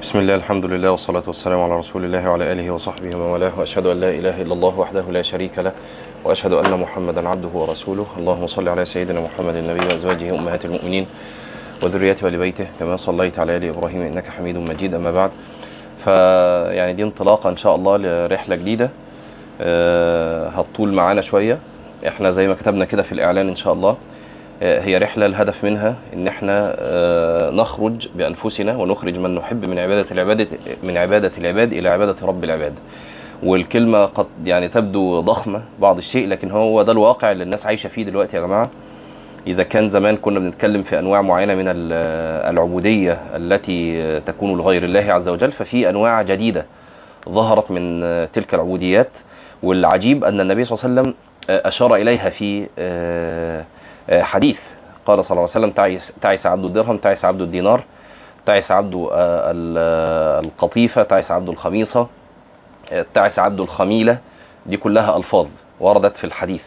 بسم الله الحمد لله والصلاة والسلام على رسول الله وعلى آله وصحبه ومن والاه وأشهد أن لا إله إلا الله وحده لا شريك له وأشهد أن محمدا عبده ورسوله اللهم صل على سيدنا محمد النبي وأزواجه أمهات المؤمنين وذريته ولبيته كما صليت على آل إبراهيم إنك حميد مجيد أما بعد فيعني دي انطلاقة إن شاء الله لرحلة جديدة آه، هتطول معانا شوية احنا زي ما كتبنا كده في الإعلان إن شاء الله آه، هي رحلة الهدف منها إن احنا آه، نخرج بأنفسنا ونخرج من نحب من عبادة العباد من عبادة العباد إلى عبادة رب العباد والكلمة قد يعني تبدو ضخمة بعض الشيء لكن هو ده الواقع اللي الناس عايشة فيه دلوقتي يا جماعة إذا كان زمان كنا بنتكلم في أنواع معينة من ال- العبودية التي تكون لغير الله عز وجل ففي أنواع جديدة ظهرت من تلك العبوديات والعجيب أن النبي صلى الله عليه وسلم أشار إليها في حديث قال صلى الله عليه وسلم تعس, تعس عبد الدرهم تعس عبد الدينار تعس عبد ال- القطيفة تعس عبد الخميصة تعس عبد الخميلة دي كلها ألفاظ وردت في الحديث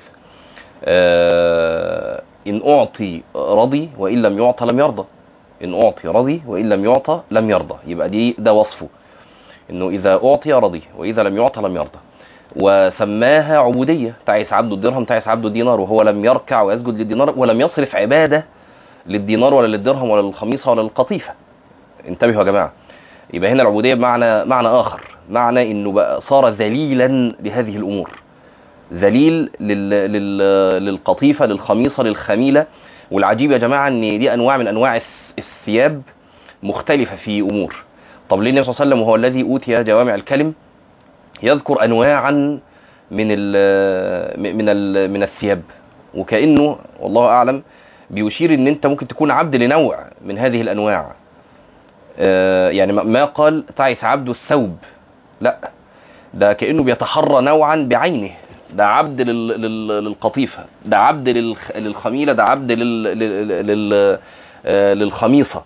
آه، إن أعطي رضي وإن لم يعطى لم يرضى إن أعطي رضي وإن لم يعطى لم يرضى يبقى دي ده وصفه إنه إذا أعطي رضي وإذا لم يعطى لم يرضى وسماها عبودية تعس عبد الدرهم تعس عبد الدينار وهو لم يركع ويسجد للدينار ولم يصرف عبادة للدينار ولا للدرهم ولا للخميصة ولا للقطيفة انتبهوا يا جماعة يبقى هنا العبودية بمعنى معنى آخر معنى إنه بقى صار ذليلا لهذه الأمور ذليل لل... لل... للقطيفة للخميصة للخميلة والعجيب يا جماعة ان دي انواع من انواع الث- الثياب مختلفة في امور طب ليه النبي صلى الله عليه وسلم وهو الذي اوتي جوامع الكلم يذكر انواعا من ال... من ال... من الثياب وكانه والله اعلم بيشير ان انت ممكن تكون عبد لنوع من هذه الانواع آه، يعني ما- ما قال تعس عبد الثوب لا ده كانه بيتحرى نوعا بعينه ده عبد لل... لل... للقطيفه ده عبد للخ... للخميله ده عبد لل... لل... لل... آه، للخميصه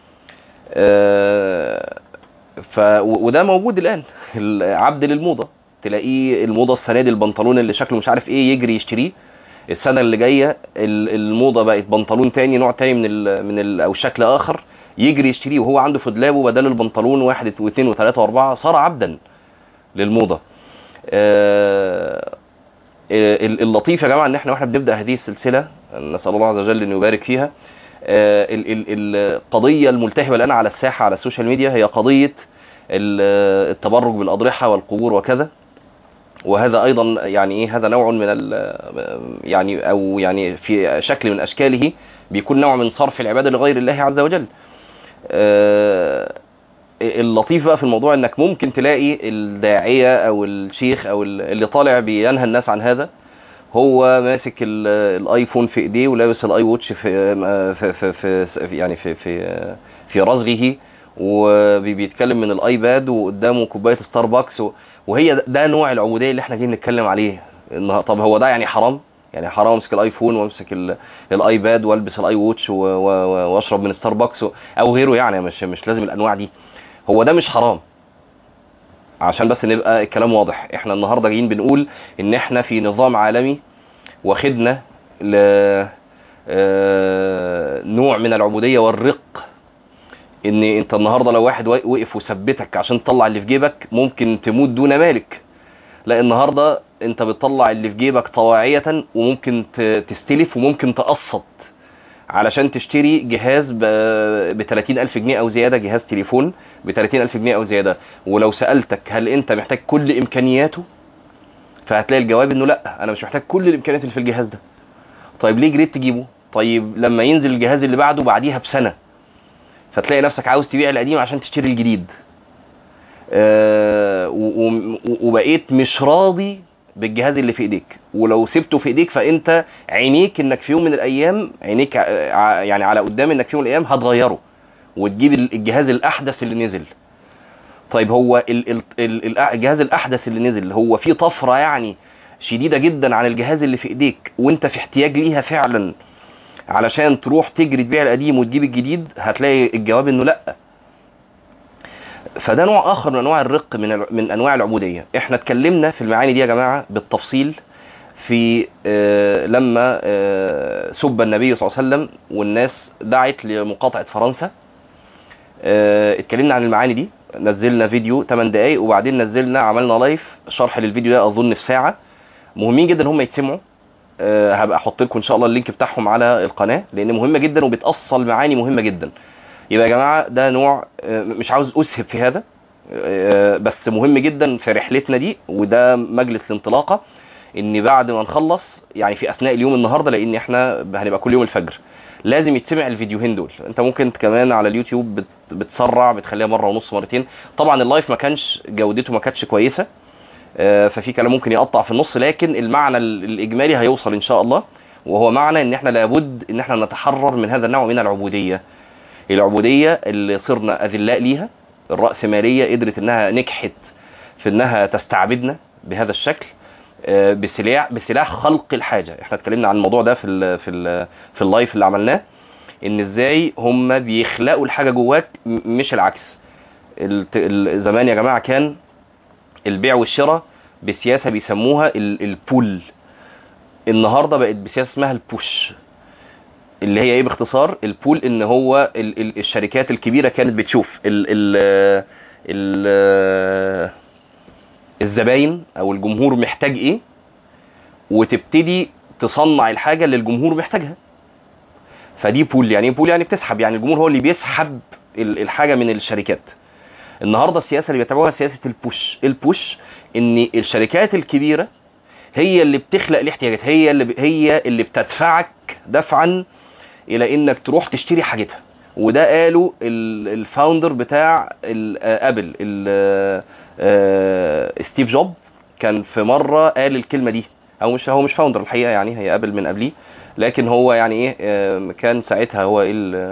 آه، ف... و- وده موجود الان العبد للموضه تلاقيه الموضه السنه دي البنطلون اللي شكله مش عارف ايه يجري يشتريه السنه اللي جايه ال- الموضه بقت بنطلون تاني نوع تاني من ال... من ال... او شكل اخر يجري يشتريه وهو عنده في دولابه بدل البنطلون واحد واثنين وثلاثه واربعه صار عبدا للموضه آه، ال- اللطيف يا جماعه ان احنا واحنا بنبدا هذه السلسله نسال الله عز وجل ان يبارك فيها آه، ال- ال- القضيه الملتهبه الان على الساحه على السوشيال ميديا هي قضيه ال- التبرج بالاضرحه والقبور وكذا وهذا ايضا يعني ايه هذا نوع من ال يعني او يعني في شكل من اشكاله بيكون نوع من صرف العباده لغير الله عز وجل. آه، اللطيف بقى في الموضوع انك ممكن تلاقي الداعيه او الشيخ او ال- اللي طالع بينهى الناس عن هذا هو ماسك ال- الايفون في ايديه ولابس الاي ووتش في في في, في, في يعني في في في رزغه وبيتكلم من الايباد وقدامه كوبايه ستاربكس و- وهي ده- ده نوع العبوديه اللي احنا جايين نتكلم عليه إنها- طب هو ده يعني حرام يعني حرام امسك الايفون وامسك ال- الايباد والبس الاي ووتش و- و- واشرب من ستاربكس و- او غيره يعني مش مش لازم الانواع دي هو ده مش حرام عشان بس نبقى الكلام واضح احنا النهارده جايين بنقول ان احنا في نظام عالمي واخدنا ل آه، نوع من العبوديه والرق ان انت النهارده لو واحد وا- وقف وثبتك عشان تطلع اللي في جيبك ممكن تموت دون مالك لا النهارده انت بتطلع اللي في جيبك طواعيه وممكن ت- تستلف وممكن تقسط علشان تشتري جهاز ب 30000 جنيه او زياده جهاز تليفون ب 30000 جنيه او زياده ولو سالتك هل انت محتاج كل امكانياته فهتلاقي الجواب انه لا انا مش محتاج كل الامكانيات اللي في الجهاز ده طيب ليه جريت تجيبه طيب لما ينزل الجهاز اللي بعده بعديها بسنه فتلاقي نفسك عاوز تبيع القديم عشان تشتري الجديد آه و- و- وبقيت مش راضي بالجهاز اللي في ايديك ولو سبته في ايديك فانت عينيك انك في يوم من الايام عينيك ع- ع- يعني على قدام انك في يوم من الايام هتغيره وتجيب ال- الجهاز الاحدث اللي نزل طيب هو ال- ال- ال- الجهاز الاحدث اللي نزل هو فيه طفره يعني شديده جدا عن الجهاز اللي في ايديك وانت في احتياج ليها فعلا علشان تروح تجري تبيع القديم وتجيب الجديد هتلاقي الجواب انه لا فده نوع اخر من انواع الرق من ال- من انواع العبوديه احنا اتكلمنا في المعاني دي يا جماعه بالتفصيل في آه، لما آه، سب النبي صلى الله عليه وسلم والناس دعت لمقاطعه فرنسا آه، اتكلمنا عن المعاني دي نزلنا فيديو 8 دقايق وبعدين نزلنا عملنا لايف شرح للفيديو ده اظن في ساعه مهمين جدا هم يتسمعوا أه هبقى احط لكم ان شاء الله اللينك بتاعهم على القناه لان مهمه جدا وبتاصل معاني مهمه جدا يبقى يا جماعه ده نوع أه مش عاوز اسهب في هذا أه بس مهم جدا في رحلتنا دي وده مجلس الانطلاقه ان بعد ما نخلص يعني في اثناء اليوم النهارده لان احنا هنبقى كل يوم الفجر لازم يتسمع الفيديوهين دول انت ممكن كمان على اليوتيوب بت- بتسرع بتخليها مره ونص مرتين طبعا اللايف ما كانش جودته ما كانتش كويسه آه، ففي كلام ممكن يقطع في النص لكن المعنى ال- الاجمالي هيوصل ان شاء الله وهو معنى ان احنا لابد ان احنا نتحرر من هذا النوع من العبوديه العبوديه اللي صرنا اذلاء ليها الراسماليه قدرت انها نجحت في انها تستعبدنا بهذا الشكل آه، بسلاح بسلاح خلق الحاجه احنا اتكلمنا عن الموضوع ده في ال في ال في اللايف اللي عملناه ان ازاي هم بيخلقوا الحاجه جواك م- مش العكس الت- ال- زمان يا جماعه كان البيع والشراء بسياسه بيسموها ال- البول النهارده بقت بسياسه اسمها البوش اللي هي ايه باختصار البول ان هو ال ال الشركات الكبيره كانت بتشوف ال ال ال الزباين او الجمهور محتاج ايه وتبتدي تصنع الحاجه اللي الجمهور محتاجها فدي بول يعني ايه بول يعني بتسحب يعني الجمهور هو اللي بيسحب ال- الحاجه من الشركات النهارده السياسه اللي بيتبعوها سياسه البوش البوش ان الشركات الكبيره هي اللي بتخلق الاحتياجات هي اللي ب... هي اللي بتدفعك دفعا الى انك تروح تشتري حاجتها وده قاله ال- الفاوندر بتاع ال- آه، ابل ال- آه، آه، ستيف جوب كان في مره قال الكلمه دي او مش هو مش فاوندر الحقيقه يعني هي ابل من قبليه لكن هو يعني ايه آه، كان ساعتها هو ايه ال-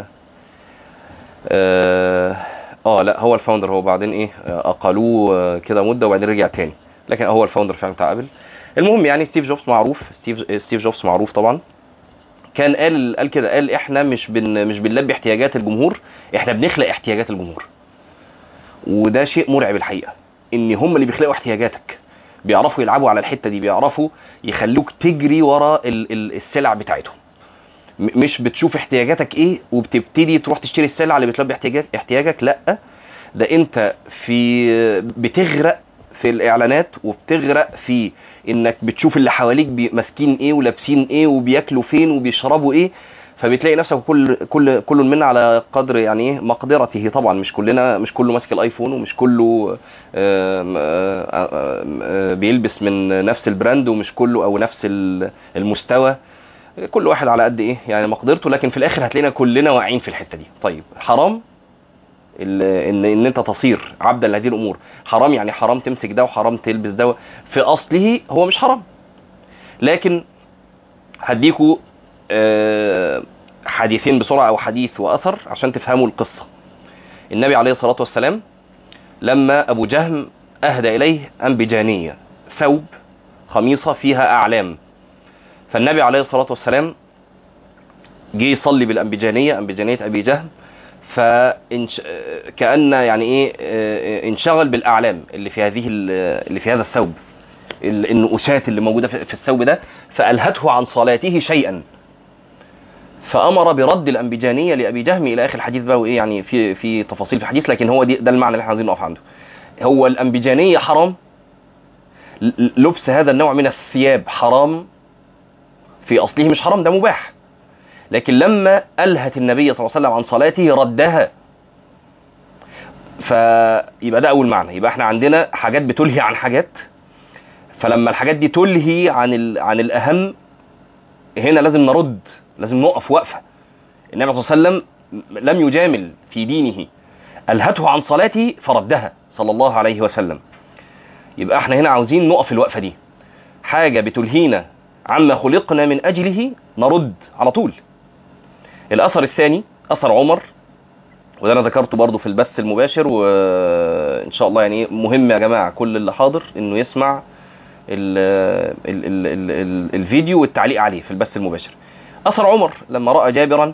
اه آه، لا هو الفاوندر هو بعدين ايه آه، اقلوه آه، كده مده وبعدين رجع تاني لكن هو الفاوندر فعلا بتاع ابل المهم يعني ستيف جوبز معروف ستيف ستيف جوبز معروف طبعا كان قال قال كده قال احنا مش بن مش بنلبي احتياجات الجمهور احنا بنخلق احتياجات الجمهور وده شيء مرعب الحقيقه ان هم اللي بيخلقوا احتياجاتك بيعرفوا يلعبوا على الحته دي بيعرفوا يخلوك تجري ورا ال- ال- السلع بتاعتهم م- مش بتشوف احتياجاتك ايه وبتبتدي تروح تشتري السلع اللي بتلبي احتياجات احتياجك لا ده انت في بتغرق في الاعلانات وبتغرق في انك بتشوف اللي حواليك بي- ماسكين ايه ولابسين ايه وبياكلوا فين وبيشربوا ايه فبتلاقي نفسك كل كل كل منا على قدر يعني ايه مقدرته طبعا مش كلنا مش كله ماسك الايفون ومش كله آم، آه، آم، آه، بيلبس من نفس البراند ومش كله او نفس ال- المستوى كل واحد على قد ايه يعني مقدرته لكن في الاخر هتلاقينا كلنا واعيين في الحته دي طيب حرام ال- ان ان انت تصير عبدا لهذه الامور حرام يعني حرام تمسك ده وحرام تلبس ده في اصله هو مش حرام لكن هديكوا آه، حديثين بسرعه او حديث واثر عشان تفهموا القصه النبي عليه الصلاه والسلام لما ابو جهم اهدى اليه انبجانيه ثوب خميصه فيها اعلام فالنبي عليه الصلاه والسلام جه يصلي بالانبجانيه انبجانيه ابي جهم فإنش... كأن يعني ايه آه، انشغل بالاعلام اللي في هذه ال- اللي في هذا الثوب ال- النقوشات اللي موجوده في في الثوب ده فالهته عن صلاته شيئا فامر برد الانبجانيه لابي جهم الى اخر الحديث بقى وايه يعني في في تفاصيل في الحديث لكن هو دي ده المعنى اللي احنا عايزين نقف عنده هو الانبجانيه حرام ل- لبس هذا النوع من الثياب حرام في اصله مش حرام ده مباح لكن لما ألهت النبي صلى الله عليه وسلم عن صلاته ردها فيبقى ده أول معنى يبقى احنا عندنا حاجات بتلهي عن حاجات فلما الحاجات دي تلهي عن ال... عن الأهم هنا لازم نرد لازم نقف وقفة النبي صلى الله عليه وسلم لم يجامل في دينه ألهته عن صلاته فردها صلى الله عليه وسلم يبقى احنا هنا عاوزين نقف الوقفة دي حاجة بتلهينا عما خلقنا من أجله نرد على طول الاثر الثاني اثر عمر وده انا ذكرته برضو في البث المباشر وان شاء الله يعني مهم يا جماعه كل اللي حاضر انه يسمع ال ال ال ال ال الفيديو والتعليق عليه في البث المباشر اثر عمر لما راى جابرا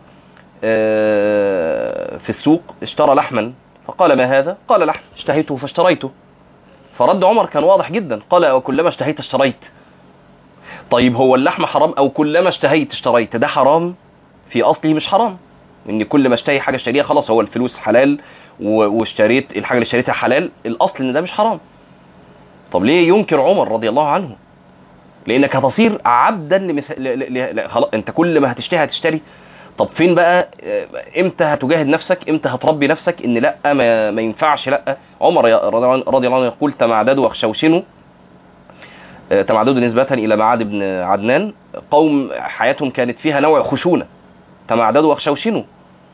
آه، في السوق اشترى لحما فقال ما هذا قال لحم اشتهيته فاشتريته فرد عمر كان واضح جدا قال وكلما اشتهيت اشتريت طيب هو اللحم حرام او كلما اشتهيت اشتريت ده حرام في اصله مش حرام ان كل ما اشتهي حاجه اشتريها خلاص هو الفلوس حلال و- واشتريت الحاجه اللي اشتريتها حلال الاصل ان ده مش حرام طب ليه ينكر عمر رضي الله عنه لانك هتصير عبدا لمث... ل... ل... ل... خلاص انت كل ما هتشتهي هتشتري طب فين بقى آه، امتى هتجاهد نفسك امتى هتربي نفسك ان لا ما, ما ينفعش لا عمر يا- رضي الله عنه- رضي الله عنه يقول تمعددوا واخشوشنوا آه، تمعددوا نسبة إلى معاد بن عدنان قوم حياتهم كانت فيها نوع خشونة تمعددوا واخشوشنوا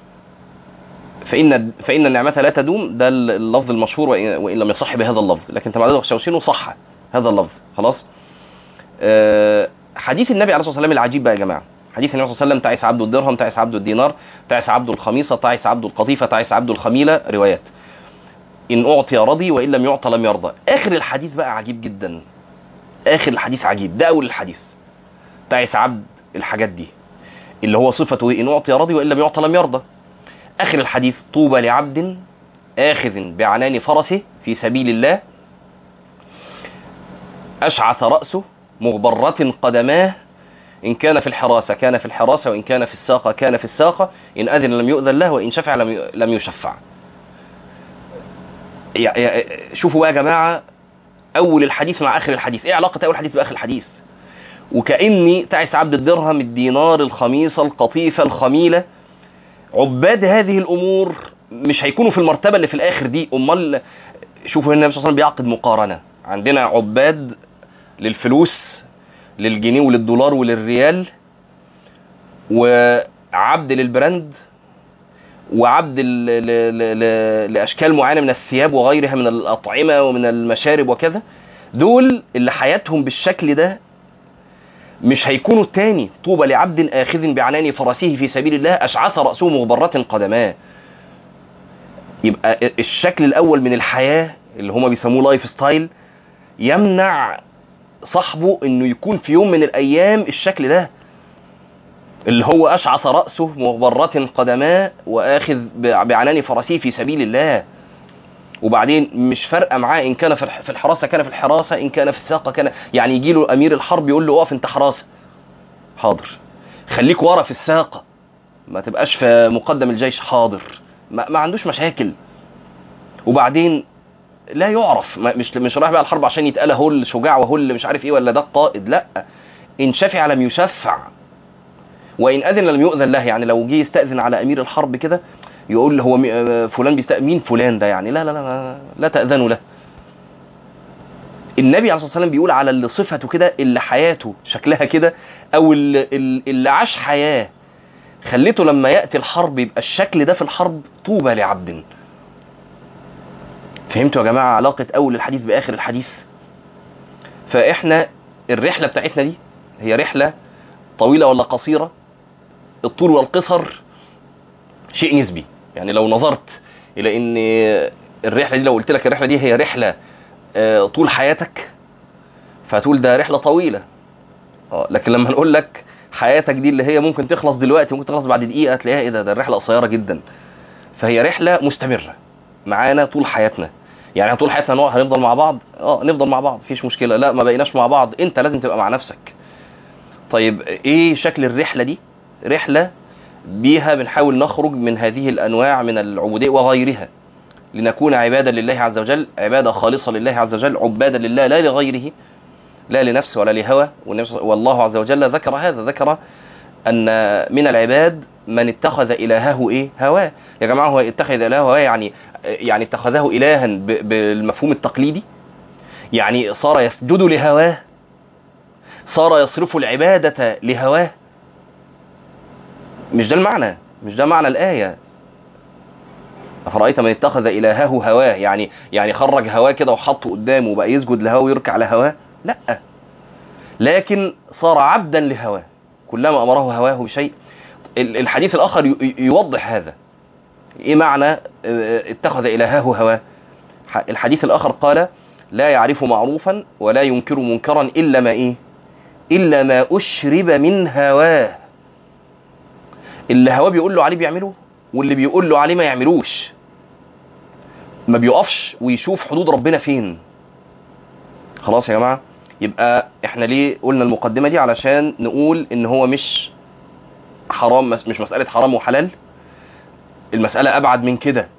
فإن فإن النعمة لا تدوم ده اللفظ المشهور وإن وإن لم يصح بهذا اللفظ لكن تمعددوا واخشوشنوا صح هذا اللفظ خلاص آه، حديث النبي عليه الصلاة والسلام العجيب بقى يا جماعة حديث النبي صلى الله عليه وسلم تعس عبد الدرهم تعس عبد الدينار تعس عبد الخميصة تعس عبد القطيفة تعس عبد الخميلة روايات إن أعطي رضي وإن لم يعطى لم يرضى آخر الحديث بقى عجيب جدا آخر الحديث عجيب ده أول الحديث تعس عبد الحاجات دي اللي هو صفته إيه؟ إن أعطي رضي وإن لم يعطى لم يرضى آخر الحديث طوبى لعبد آخذ بعنان فرسه في سبيل الله أشعث رأسه مغبرة قدماه إن كان في الحراسة كان في الحراسة وإن كان في الساقة كان في الساقة إن أذن لم يؤذن له وإن شفع لم ي- لم يشفع يا- يا- شوفوا بقى يا جماعة أول الحديث مع آخر الحديث إيه علاقة أول الحديث بآخر الحديث وكأني تعس عبد الدرهم الدينار الخميصة القطيفة الخميلة عباد هذه الأمور مش هيكونوا في المرتبة اللي في الآخر دي أمال شوفوا هنا النبي صلى الله عليه وسلم بيعقد مقارنة عندنا عباد للفلوس للجنيه وللدولار وللريال وعبد للبراند وعبد ل... ل... ل... ل... لاشكال معينه من الثياب وغيرها من الاطعمه ومن المشارب وكذا دول اللي حياتهم بالشكل ده مش هيكونوا التاني طوبى لعبد اخذ بعنان فرسه في سبيل الله اشعث راسه مغبره قدماه يبقى الشكل الاول من الحياه اللي هما بيسموه لايف ستايل يمنع صاحبه انه يكون في يوم من الايام الشكل ده اللي هو اشعث راسه مغبره قدماه واخذ ب- بعنان فرسه في سبيل الله وبعدين مش فارقه معاه ان كان في الح- في الحراسه كان في الحراسه ان كان في الساقه كان يعني يجي له امير الحرب يقول له اقف انت حراسه حاضر خليك ورا في الساقه ما تبقاش في مقدم الجيش حاضر ما, ما عندوش مشاكل وبعدين لا يعرف ما- مش مش رايح بقى الحرب عشان يتقال هو الشجاع وهو اللي مش عارف ايه ولا ده القائد لا ان شفع لم يشفع وان اذن لم يؤذن له يعني لو جه يستاذن على امير الحرب كده يقول له هو مي- آه، فلان بيستأذن مين فلان ده يعني لا لا لا لا, لا تاذنوا له النبي عليه الصلاه والسلام بيقول على اللي صفته كده اللي حياته شكلها كده او اللي, اللي عاش حياه خليته لما ياتي الحرب يبقى الشكل ده في الحرب طوبى لعبد فهمتوا يا جماعه علاقه اول الحديث باخر الحديث فاحنا الرحله بتاعتنا دي هي رحله طويله ولا قصيره الطول والقصر شيء نسبي يعني لو نظرت الى ان الرحله دي لو قلت لك الرحله دي هي رحله آه، طول حياتك فهتقول ده رحله طويله اه لكن لما نقول لك حياتك دي اللي هي ممكن تخلص دلوقتي ممكن تخلص بعد دقيقه تلاقيها ايه ده ده الرحله قصيره جدا فهي رحله مستمره معانا طول حياتنا يعني طول حياتنا نوع هنفضل مع بعض اه نفضل مع بعض مفيش مشكله لا ما بقيناش مع بعض انت لازم تبقى مع نفسك طيب ايه شكل الرحله دي رحله بيها بنحاول نخرج من هذه الانواع من العبوديه وغيرها لنكون عبادا لله عز وجل عباده خالصه لله عز وجل عبادا لله لا لغيره لا لنفس ولا لهوى والنبي صلى- والله عز وجل ذكر هذا ذكر ان من العباد من اتخذ الهه ايه هواه يا جماعه هو اتخذ الهه هواه يعني يعني اتخذه الها ب- بالمفهوم التقليدي يعني صار يسجد لهواه صار يصرف العباده لهواه مش ده المعنى مش ده معنى الايه أفرأيت من اتخذ إلهه هواه يعني يعني خرج هواه كده وحطه قدامه وبقى يسجد لهواه ويركع لهواه لا لكن صار عبدا لهواه كلما أمره هواه بشيء ال- الحديث الآخر ي- ي- يوضح هذا إيه معنى اه، اتخذ إلهه هواه ح- الحديث الآخر قال لا يعرف معروفا ولا ينكر منكرا إلا ما إيه إلا ما أشرب من هواه اللي هواه بيقول له عليه بيعمله واللي بيقول له عليه ما يعملوش ما بيقفش ويشوف حدود ربنا فين خلاص يا جماعه يبقى احنا ليه قلنا المقدمه دي علشان نقول ان هو مش حرام مش مساله حرام وحلال المساله ابعد من كده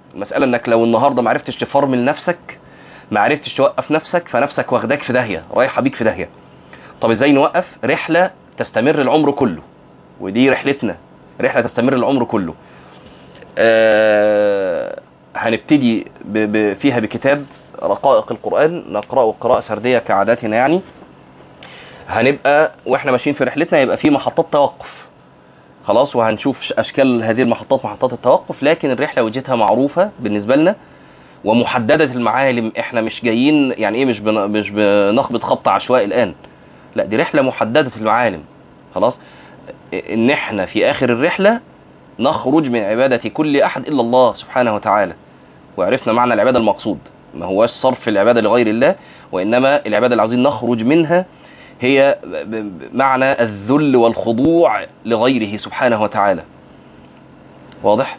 المساله انك لو النهارده ما عرفتش تفرمل نفسك ما عرفتش توقف نفسك فنفسك واخداك في داهيه رايحه بيك في داهيه طب ازاي نوقف رحله تستمر العمر كله ودي رحلتنا رحله تستمر العمر كله آه هنبتدي ب ب فيها بكتاب رقائق القرآن نقرأه قراءة سردية كعاداتنا يعني هنبقى واحنا ماشيين في رحلتنا يبقى في محطات توقف خلاص وهنشوف اشكال هذه المحطات محطات التوقف لكن الرحله وجهتها معروفه بالنسبه لنا ومحدده المعالم احنا مش جايين يعني ايه مش بن مش بنخبط خبط عشوائي الان لا دي رحله محدده المعالم خلاص ان احنا في اخر الرحله نخرج من عباده كل احد الا الله سبحانه وتعالى وعرفنا معنى العباده المقصود ما هواش صرف العباده لغير الله وانما العباده اللي عاوزين نخرج منها هي معنى الذل والخضوع لغيره سبحانه وتعالى واضح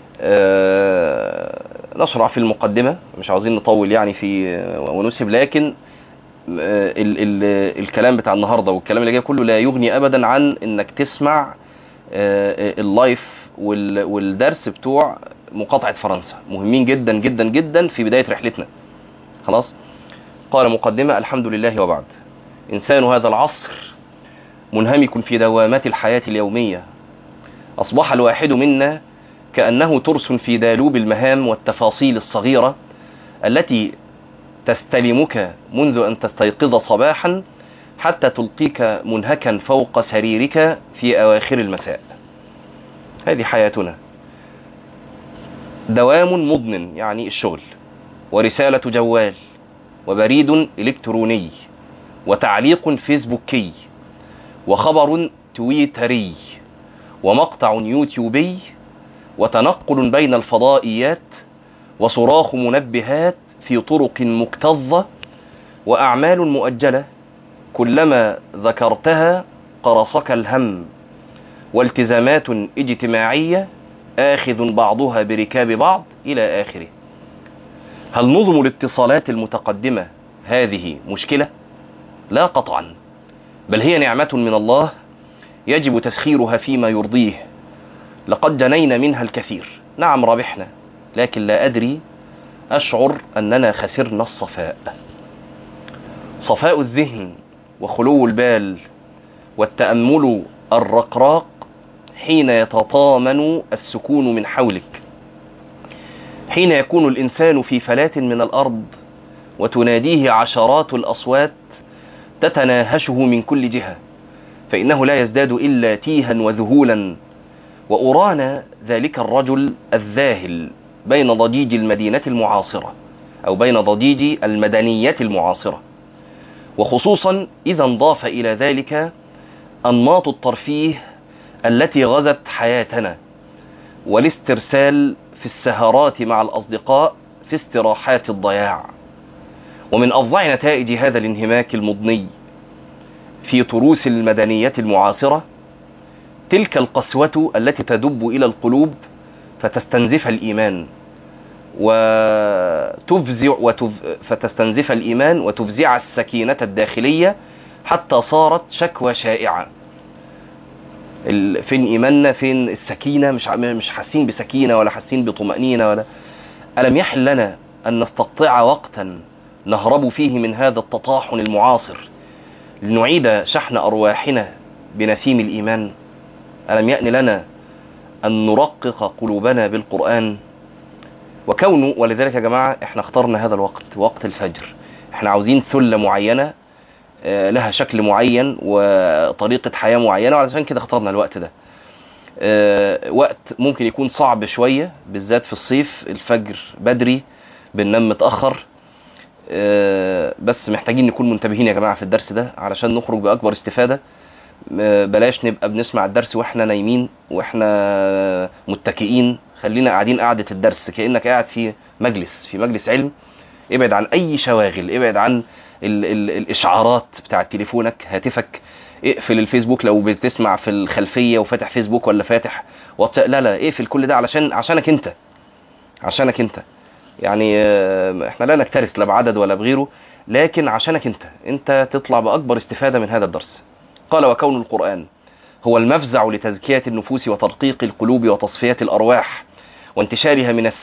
آه نشرع في المقدمة مش عاوزين نطول يعني في ونسهب لكن آه ال ال الكلام بتاع النهاردة والكلام اللي جاي كله لا يغني أبدا عن إنك تسمع آه اللايف والدرس بتوع مقاطعة فرنسا مهمين جدا جدا جدا في بداية رحلتنا خلاص قال مقدمة الحمد لله وبعد إنسان هذا العصر منهمك في دوامات الحياة اليومية أصبح الواحد منا كأنه ترس في دالوب المهام والتفاصيل الصغيرة التي تستلمك منذ أن تستيقظ صباحا حتى تلقيك منهكا فوق سريرك في أواخر المساء هذه حياتنا دوام مضن يعني الشغل ورسالة جوال وبريد إلكتروني وتعليق فيسبوكي وخبر تويتري ومقطع يوتيوبي وتنقل بين الفضائيات وصراخ منبهات في طرق مكتظة وأعمال مؤجلة كلما ذكرتها قرصك الهم والتزامات اجتماعية آخذ بعضها بركاب بعض إلى آخره هل نظم الاتصالات المتقدمة هذه مشكلة؟ لا قطعا بل هي نعمة من الله يجب تسخيرها فيما يرضيه لقد جنينا منها الكثير نعم ربحنا لكن لا أدري أشعر أننا خسرنا الصفاء صفاء الذهن وخلو البال والتأمل الرقراق حين يتطامن السكون من حولك حين يكون الإنسان في فلاة من الأرض وتناديه عشرات الأصوات تتناهشه من كل جهة فإنه لا يزداد إلا تيها وذهولا وأرانا ذلك الرجل الذاهل بين ضجيج المدينة المعاصرة أو بين ضجيج المدنية المعاصرة وخصوصا إذا انضاف إلى ذلك أنماط الترفيه التي غزت حياتنا والاسترسال في السهرات مع الأصدقاء في استراحات الضياع ومن أفظع نتائج هذا الانهماك المضني في تروس المدنية المعاصرة تلك القسوة التي تدب إلى القلوب فتستنزف الإيمان وتفزع وتف... فتستنزف الإيمان وتفزع السكينة الداخلية حتى صارت شكوى شائعة ال... فين إيماننا فين السكينة مش مش حاسين بسكينة ولا حاسين بطمأنينة ولا ألم يحل لنا أن نستقطع وقتا نهرب فيه من هذا التطاحن المعاصر لنعيد شحن أرواحنا بنسيم الإيمان ألم يأن لنا أن نرقق قلوبنا بالقرآن وكونه ولذلك يا جماعة احنا اخترنا هذا الوقت وقت الفجر احنا عاوزين ثلة معينة لها شكل معين وطريقة حياة معينة وعلشان كده اخترنا الوقت ده وقت ممكن يكون صعب شوية بالذات في الصيف الفجر بدري بننام متأخر بس محتاجين نكون منتبهين يا جماعة في الدرس ده علشان نخرج بأكبر استفادة بلاش نبقى بنسمع الدرس واحنا نايمين واحنا متكئين خلينا قاعدين قعدة الدرس كأنك قاعد في مجلس في مجلس علم ابعد عن اي شواغل ابعد عن ال ال الاشعارات بتاعت تليفونك هاتفك اقفل الفيسبوك لو بتسمع في الخلفية وفاتح فيسبوك ولا فاتح واتساب لا لا اقفل كل ده علشان عشانك انت عشانك انت يعني احنا لا نكترث لا بعدد ولا بغيره لكن عشانك انت انت تطلع باكبر استفادة من هذا الدرس قال وكون القرآن هو المفزع لتزكية النفوس وترقيق القلوب وتصفية الأرواح وانتشارها من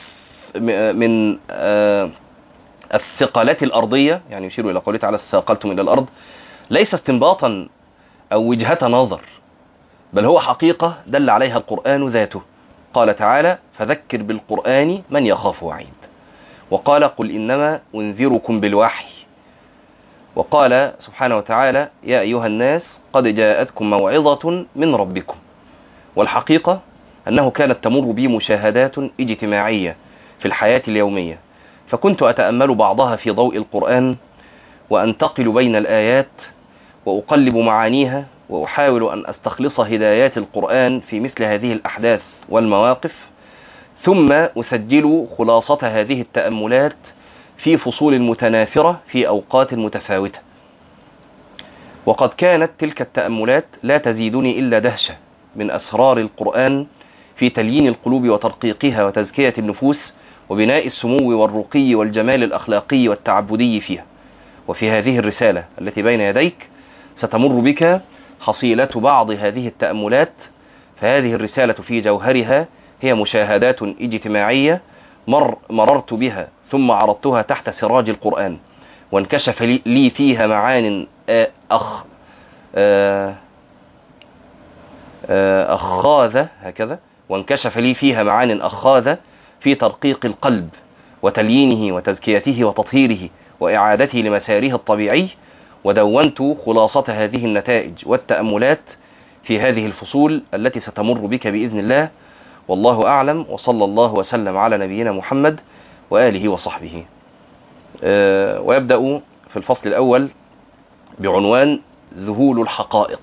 من آه الثقلات الأرضية يعني يشير إلى قوله تعالى ثاقلتم إلى الأرض ليس استنباطا أو وجهة نظر بل هو حقيقة دل عليها القرآن ذاته قال تعالى فذكر بالقرآن من يخاف وعيد وقال قل إنما أنذركم بالوحي وقال سبحانه وتعالى يا أيها الناس قد جاءتكم موعظة من ربكم والحقيقة أنه كانت تمر بي مشاهدات اجتماعية في الحياة اليومية فكنت أتأمل بعضها في ضوء القرآن وأنتقل بين الآيات وأقلب معانيها وأحاول أن أستخلص هدايات القرآن في مثل هذه الأحداث والمواقف ثم أسجل خلاصة هذه التأملات في فصول متناثرة في أوقات متفاوتة وقد كانت تلك التأملات لا تزيدني إلا دهشة من أسرار القرآن في تليين القلوب وترقيقها وتزكية النفوس وبناء السمو والرقي والجمال الأخلاقي والتعبدي فيها وفي هذه الرسالة التي بين يديك ستمر بك حصيلة بعض هذه التأملات فهذه الرسالة في جوهرها هي مشاهدات اجتماعية مر مررت بها ثم عرضتها تحت سراج القرآن وانكشف لي فيها معان أخ أخاذة هكذا وانكشف لي فيها معان أخاذة في ترقيق القلب وتليينه وتزكيته وتطهيره وإعادته لمساره الطبيعي ودونت خلاصة هذه النتائج والتأملات في هذه الفصول التي ستمر بك بإذن الله والله أعلم وصلى الله وسلم على نبينا محمد وآله وصحبه أه ويبدأ في الفصل الأول بعنوان ذهول الحقائق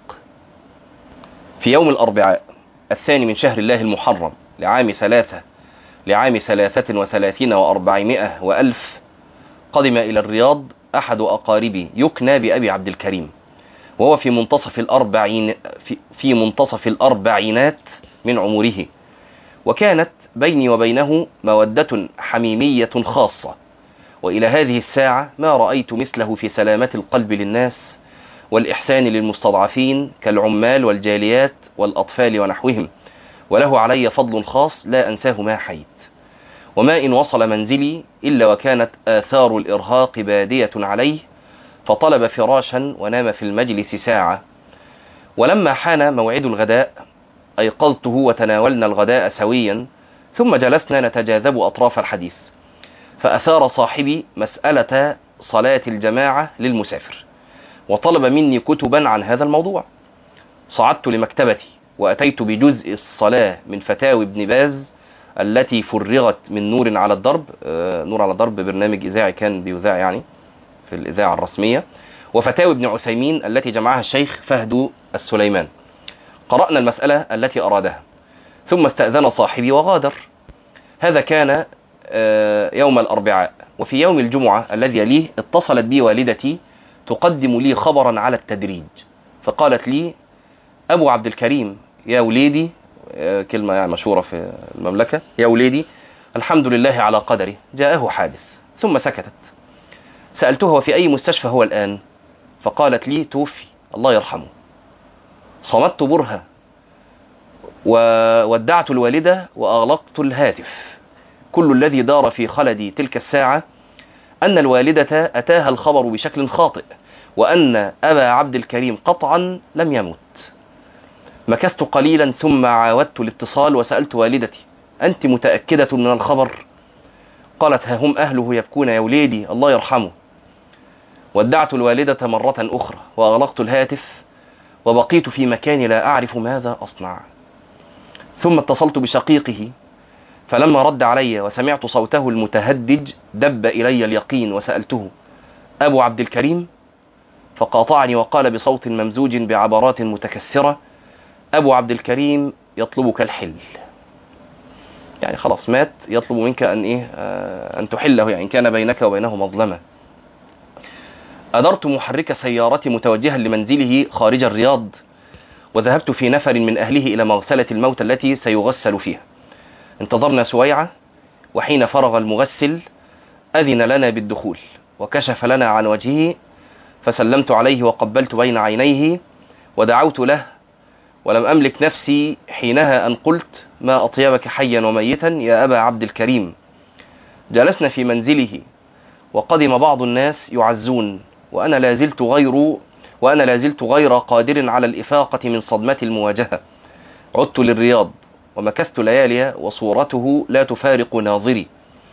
في يوم الأربعاء الثاني من شهر الله المحرم لعام ثلاثة لعام ثلاثة وثلاثين وأربعمائة وألف قدم إلى الرياض أحد أقاربي يكنى بأبي عبد الكريم وهو في منتصف الأربعين في, في منتصف الأربعينات من عمره وكانت بيني وبينه مودة حميمية خاصة وإلى هذه الساعة ما رأيت مثله في سلامة القلب للناس والإحسان للمستضعفين كالعمال والجاليات والأطفال ونحوهم وله علي فضل خاص لا أنساه ما حيت وما إن وصل منزلي إلا وكانت آثار الإرهاق بادية عليه فطلب فراشا ونام في المجلس ساعة ولما حان موعد الغداء أيقظته وتناولنا الغداء سويا ثم جلسنا نتجاذب أطراف الحديث فأثار صاحبي مسألة صلاة الجماعة للمسافر وطلب مني كتبا عن هذا الموضوع صعدت لمكتبتي وأتيت بجزء الصلاة من فتاوي ابن باز التي فرغت من نور على الضرب نور على الضرب برنامج إذاعي كان بيذاع يعني في الإذاعة الرسمية وفتاوي ابن عثيمين التي جمعها الشيخ فهد السليمان قرأنا المسألة التي أرادها ثم استأذن صاحبي وغادر هذا كان يوم الأربعاء وفي يوم الجمعة الذي يليه اتصلت بي والدتي تقدم لي خبرا على التدريج فقالت لي أبو عبد الكريم يا وليدي كلمة يعني مشهورة في المملكة يا وليدي الحمد لله على قدره جاءه حادث ثم سكتت سألتها وفي أي مستشفى هو الآن فقالت لي توفي الله يرحمه صمت برهة وودعت الوالدة وأغلقت الهاتف كل الذي دار في خلدي تلك الساعة أن الوالدة أتاها الخبر بشكل خاطئ وأن أبا عبد الكريم قطعا لم يمت مكثت قليلا ثم عاودت الاتصال وسألت والدتي أنت متأكدة من الخبر قالت ها هم أهله يبكون يا وليدي الله يرحمه ودعت الوالدة مرة أخرى وأغلقت الهاتف وبقيت في مكاني لا أعرف ماذا أصنع ثم اتصلت بشقيقه فلما رد علي وسمعت صوته المتهدج دب إلي اليقين وسألته أبو عبد الكريم فقاطعني وقال بصوت ممزوج بعبرات متكسرة أبو عبد الكريم يطلبك الحل يعني خلاص مات يطلب منك أن إيه آه أن تحله يعني كان بينك وبينه مظلمة أدرت محرك سيارتي متوجها لمنزله خارج الرياض وذهبت في نفر من أهله إلى مغسلة الموت التي سيغسل فيها انتظرنا سويعة وحين فرغ المغسل أذن لنا بالدخول وكشف لنا عن وجهه فسلمت عليه وقبلت بين عينيه ودعوت له ولم أملك نفسي حينها أن قلت ما أطيبك حيا وميتا يا أبا عبد الكريم جلسنا في منزله وقدم بعض الناس يعزون وأنا لا زلت غير وأنا لا زلت غير قادر على الإفاقة من صدمة المواجهة عدت للرياض ومكثت ليالي وصورته لا تفارق ناظري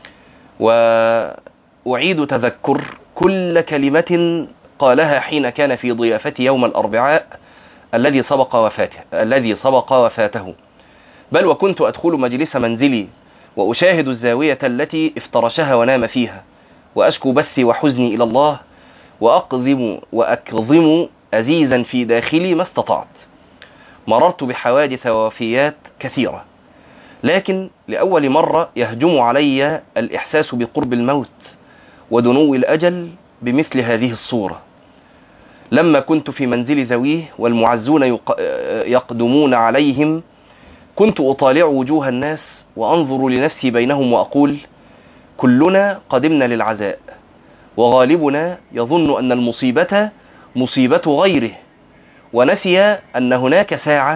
وأعيد تذكر كل كلمة قالها حين كان في ضيافتي يوم الأربعاء الذي سبق وفاته الذي سبق وفاته بل وكنت أدخل مجلس منزلي وأشاهد الزاوية التي افترشها ونام فيها وأشكو بثي وحزني إلى الله وأقضم وأكظم أزيزا في داخلي ما استطعت مررت بحوادث ووفيات كثيرة لكن لأول مرة يهجم علي الإحساس بقرب الموت ودنو الأجل بمثل هذه الصورة لما كنت في منزل ذويه والمعزون يق... يقدمون عليهم كنت أطالع وجوه الناس وأنظر لنفسي بينهم وأقول كلنا قدمنا للعزاء وغالبنا يظن أن المصيبة مصيبة غيره ونسي أن هناك ساعة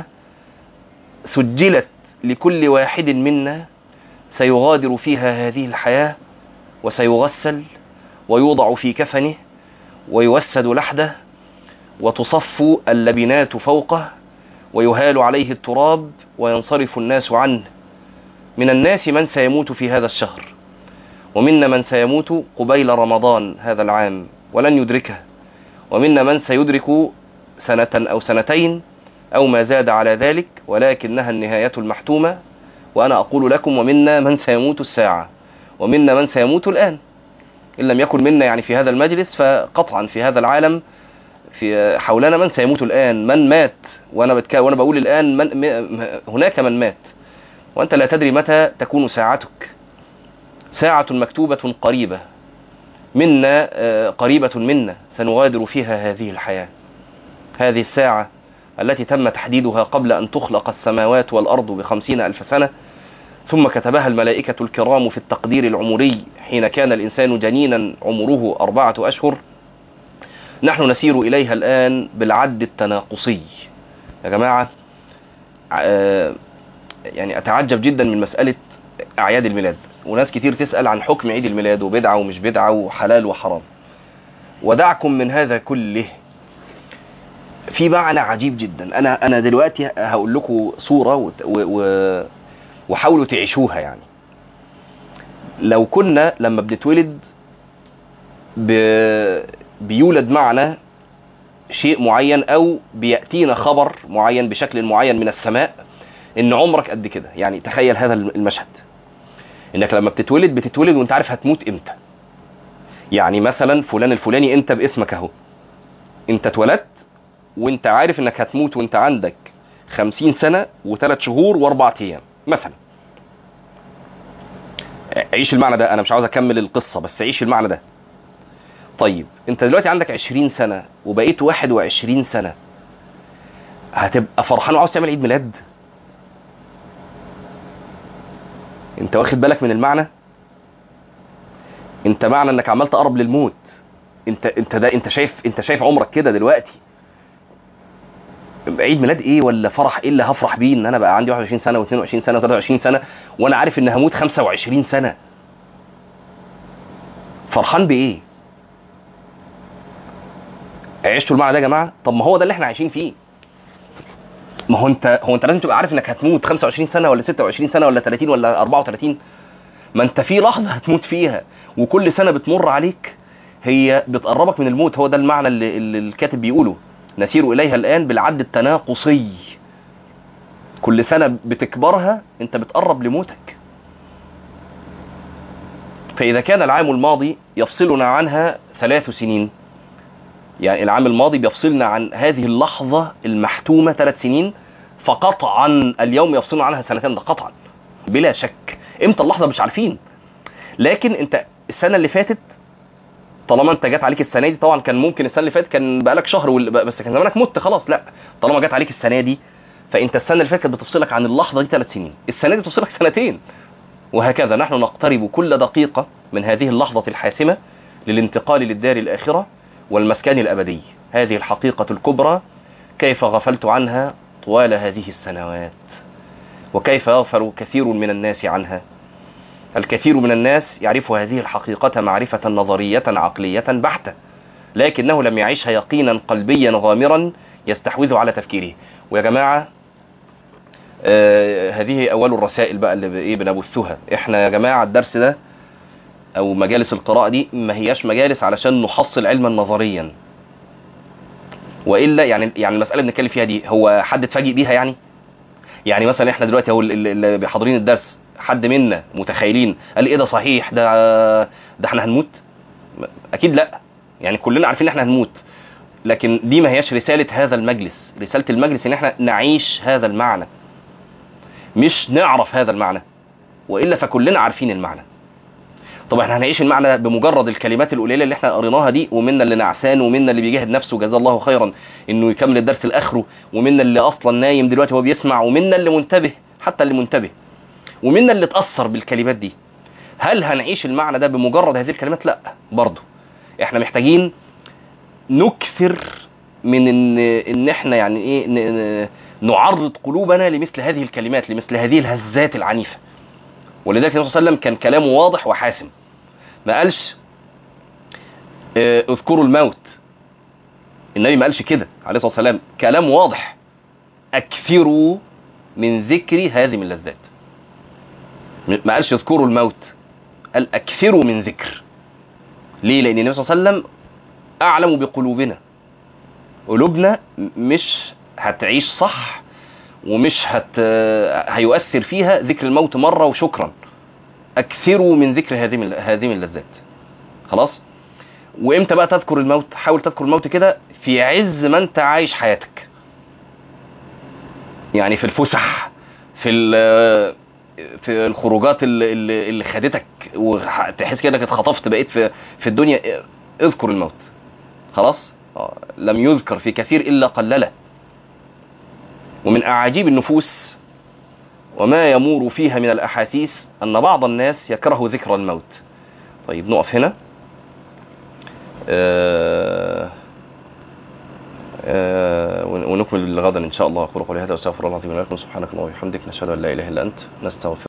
سجلت لكل واحد منا سيغادر فيها هذه الحياة وسيغسل ويوضع في كفنه ويوسد لحده وتصف اللبنات فوقه ويهال عليه التراب وينصرف الناس عنه من الناس من سيموت في هذا الشهر ومنا من سيموت قبيل رمضان هذا العام ولن يدركه ومنا من سيدرك سنة أو سنتين أو ما زاد على ذلك ولكنها النهاية المحتومة وأنا أقول لكم ومنا من سيموت الساعة ومنا من سيموت الآن إن لم يكن منا يعني في هذا المجلس فقطعا في هذا العالم في حولنا من سيموت الآن من مات وأنا بتك... وأنا بقول الآن من م... هناك من مات وأنت لا تدري متى تكون ساعتك ساعة مكتوبة قريبة منا قريبة منا سنغادر فيها هذه الحياة هذه الساعة التي تم تحديدها قبل أن تخلق السماوات والأرض بخمسين ألف سنة ثم كتبها الملائكة الكرام في التقدير العمري حين كان الإنسان جنينا عمره أربعة أشهر نحن نسير إليها الآن بالعد التناقصي يا جماعة يعني أتعجب جدا من مسألة أعياد الميلاد وناس كتير تسأل عن حكم عيد الميلاد وبدعة ومش بدعة وحلال وحرام ودعكم من هذا كله في معنى عجيب جدا انا انا دلوقتي هقول لكم صوره و... و... وحاولوا تعيشوها يعني لو كنا لما بنتولد ب... بيولد معنا شيء معين او بياتينا خبر معين بشكل معين من السماء ان عمرك قد كده يعني تخيل هذا المشهد انك لما بتتولد بتتولد وانت عارف هتموت امتى يعني مثلا فلان الفلاني انت باسمك اهو انت اتولدت وانت عارف انك هتموت وانت عندك خمسين سنة وثلاث شهور واربع ايام مثلا عيش المعنى ده انا مش عاوز اكمل القصة بس عيش المعنى ده طيب انت دلوقتي عندك عشرين سنة وبقيت واحد وعشرين سنة هتبقى فرحان وعاوز تعمل عيد ميلاد انت واخد بالك من المعنى انت معنى انك عمال تقرب للموت انت انت ده انت شايف انت شايف عمرك كده دلوقتي عيد ميلاد ايه ولا فرح ايه اللي هفرح بيه ان انا بقى عندي 21 سنه و22 سنه و23 سنه وانا عارف ان هموت 25 سنه فرحان بايه عشتوا المعنى ده يا جماعه طب ما هو ده اللي احنا عايشين فيه ما هو انت هو انت لازم تبقى عارف انك هتموت 25 سنه ولا 26 سنه ولا 30 ولا 34 ما انت في لحظه هتموت فيها وكل سنه بتمر عليك هي بتقربك من الموت هو ده المعنى اللي, اللي الكاتب بيقوله نسير إليها الآن بالعد التناقصي كل سنة بتكبرها أنت بتقرب لموتك فإذا كان العام الماضي يفصلنا عنها ثلاث سنين يعني العام الماضي بيفصلنا عن هذه اللحظة المحتومة ثلاث سنين فقطعا اليوم يفصلنا عنها سنتين ده قطعا بلا شك امتى اللحظة مش عارفين لكن انت السنة اللي فاتت طالما انت جت عليك السنه دي طبعا كان ممكن السنه اللي فاتت كان بقالك شهر وال... بس كان زمانك مت خلاص لا طالما جت عليك السنه دي فانت السنه اللي فاتت كانت بتفصلك عن اللحظه دي ثلاث سنين السنه دي بتفصلك سنتين وهكذا نحن نقترب كل دقيقه من هذه اللحظه الحاسمه للانتقال للدار الاخره والمسكن الابدي هذه الحقيقه الكبرى كيف غفلت عنها طوال هذه السنوات وكيف يغفل كثير من الناس عنها الكثير من الناس يعرف هذه الحقيقة معرفة نظرية عقلية بحتة لكنه لم يعيشها يقينا قلبيا غامرا يستحوذ على تفكيره ويا جماعة آه هذه أول الرسائل بقى اللي إيه بنبثها إحنا يا جماعة الدرس ده أو مجالس القراءة دي ما هياش مجالس علشان نحصل علما نظريا والا يعني يعني المساله اللي بنتكلم فيها دي هو حد اتفاجئ بيها يعني يعني مثلا احنا دلوقتي اهو اللي- اللي حاضرين الدرس حد منا متخيلين قال ايه ده صحيح ده ده احنا هنموت اكيد لا يعني كلنا عارفين ان احنا هنموت لكن دي ما هياش رساله هذا المجلس رساله المجلس ان احنا نعيش هذا المعنى مش نعرف هذا المعنى والا فكلنا عارفين المعنى طب احنا هنعيش المعنى بمجرد الكلمات القليله اللي احنا قريناها دي ومنا اللي نعسان ومنا اللي بيجاهد نفسه جزاه الله خيرا انه يكمل الدرس لاخره ومنا اللي اصلا نايم دلوقتي وهو بيسمع ومنا اللي منتبه حتى اللي منتبه ومنا اللي اتاثر بالكلمات دي هل هنعيش المعنى ده بمجرد هذه الكلمات لا برضه احنا محتاجين نكثر من ان ان احنا يعني ايه ن- ن- نعرض قلوبنا لمثل هذه الكلمات لمثل هذه الهزات العنيفه ولذلك النبي صلى الله عليه وسلم كان كلامه واضح وحاسم ما قالش آه، اذكروا الموت النبي ما قالش كده عليه الصلاه والسلام كلام واضح اكثروا من ذكر هذه من اللذات م- ما قالش اذكروا الموت قال اكثروا من ذكر ليه لان النبي صلى الله عليه وسلم اعلم بقلوبنا قلوبنا م- مش هتعيش صح ومش هت هيؤثر فيها ذكر الموت مره وشكرا اكثروا من ذكر هذه من هذه من اللذات خلاص وامتى بقى تذكر الموت حاول تذكر الموت كده في عز ما انت عايش حياتك يعني في الفسح في ال- في الخروجات اللي, اللي اللي خدتك وتحس كده انك اتخطفت بقيت في في الدنيا اذكر الموت خلاص آه، لم يذكر في كثير الا قلله ومن اعاجيب النفوس وما يمور فيها من الاحاسيس ان بعض الناس يكره ذكر الموت طيب نقف هنا آه آه ونكمل غدا ان شاء الله اقول قولي هذا واستغفر الله العظيم لكم سبحانك اللهم وبحمدك نشهد ان لا اله الا انت نستغفر